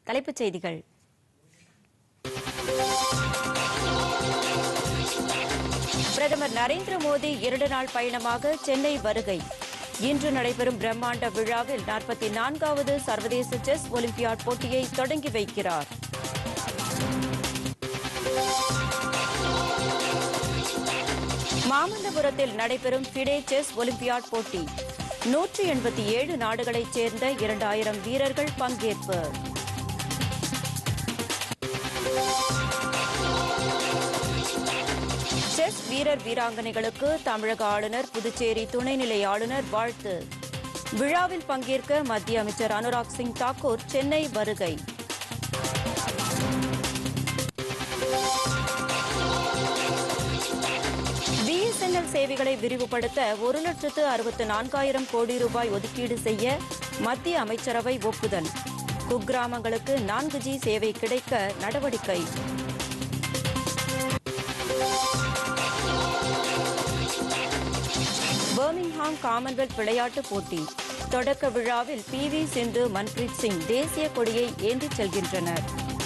தலைப்புச் செய்திகள் பிரதமர் நரேந்திர மோடி இரண்டு நாள் பயணமாக சென்னை வருகை இன்று நடைபெறும் பிரம்மாண்ட விழாவில் நாற்பத்தி நான்காவது சர்வதேச செஸ் ஒலிம்பியாட் போட்டியை தொடங்கி வைக்கிறார் மாமல்லபுரத்தில் நடைபெறும் ஃபிடே செஸ் ஒலிம்பியாட் போட்டி நூற்றி எண்பத்தி ஏழு நாடுகளைச் சேர்ந்த இரண்டாயிரம் வீரர்கள் பங்கேற்பு செஸ் வீரர் வீராங்கனைகளுக்கு தமிழக ஆளுநர் புதுச்சேரி துணைநிலை ஆளுநர் வாழ்த்து விழாவில் பங்கேற்க மத்திய அமைச்சர் அனுராக் சிங் தாக்கூர் சென்னை வருகை பிஎஸ்என்எல் சேவைகளை விரிவுபடுத்த ஒரு லட்சத்து அறுபத்து நான்காயிரம் கோடி ரூபாய் ஒதுக்கீடு செய்ய மத்திய அமைச்சரவை ஒப்புதல் குக்கிராமங்களுக்கு நான்கு ஜி சேவை கிடைக்க நடவடிக்கை பர்மிங்ஹாம் காமன்வெல்த் விளையாட்டுப் போட்டி தொடக்க விழாவில் பி வி சிந்து மன்பிரீத் சிங் தேசிய கொடியை ஏந்திச் செல்கின்றனர்